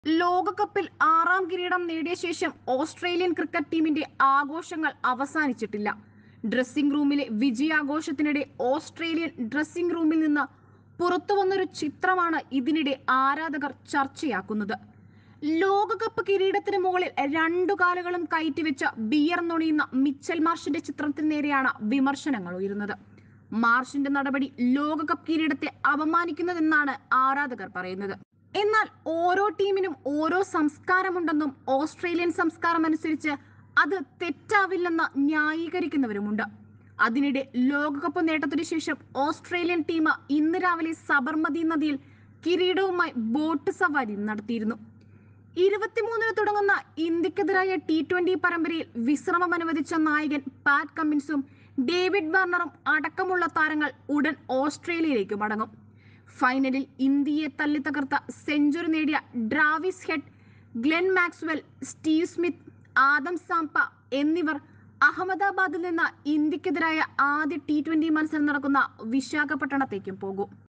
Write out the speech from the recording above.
ലോകകപ്പിൽ ആറാം കിരീടം നേടിയ ശേഷം ഓസ്ട്രേലിയൻ ക്രിക്കറ്റ് ടീമിന്റെ ആഘോഷങ്ങൾ അവസാനിച്ചിട്ടില്ല ഡ്രസ്സിംഗ് റൂമിലെ വിജയാഘോഷത്തിനിടെ ഓസ്ട്രേലിയൻ ഡ്രസ്സിംഗ് റൂമിൽ നിന്ന് പുറത്തു വന്നൊരു ചിത്രമാണ് ഇതിനിടെ ആരാധകർ ചർച്ചയാക്കുന്നത് ലോകകപ്പ് കിരീടത്തിന് മുകളിൽ രണ്ടു കാലുകളും കയറ്റിവെച്ച ബിയർ നൊണിയുന്ന മിച്ചൽ മാർഷിന്റെ ചിത്രത്തിന് നേരെയാണ് വിമർശനങ്ങൾ ഉയരുന്നത് മാർഷിന്റെ നടപടി ലോകകപ്പ് കിരീടത്തെ അപമാനിക്കുന്നതെന്നാണ് ആരാധകർ പറയുന്നത് എന്നാൽ ഓരോ ടീമിനും ഓരോ സംസ്കാരമുണ്ടെന്നും ഓസ്ട്രേലിയൻ സംസ്കാരം അനുസരിച്ച് അത് തെറ്റാവില്ലെന്ന് ന്യായീകരിക്കുന്നവരുമുണ്ട് അതിനിടെ ലോകകപ്പ് നേട്ടത്തിനു ശേഷം ഓസ്ട്രേലിയൻ ടീം ഇന്ന് രാവിലെ സബർമതി നദിയിൽ കിരീടവുമായി ബോട്ട് സവാരി നടത്തിയിരുന്നു ഇരുപത്തിമൂന്നിന് തുടങ്ങുന്ന ഇന്ത്യക്കെതിരായ ടി ട്വന്റി പരമ്പരയിൽ വിശ്രമം അനുവദിച്ച നായകൻ പാറ്റ് കമ്മിൻസും ഡേവിഡ് വാർണറും അടക്കമുള്ള താരങ്ങൾ ഉടൻ ഓസ്ട്രേലിയയിലേക്ക് മടങ്ങും ഫൈനലിൽ ഇന്ത്യയെ തല്ലിത്തകർത്ത സെഞ്ചുറി നേടിയ Travis Head Glenn Maxwell Steve Smith Adam Zampa എന്നിവർ അഹമ്മദാബാദിൽ നിന്ന് ഇന്ത്യക്കെതിരായ ആദ്യ ടി ട്വന്റി മത്സരം നടക്കുന്ന വിശാഖപട്ടണത്തേക്കും പോകും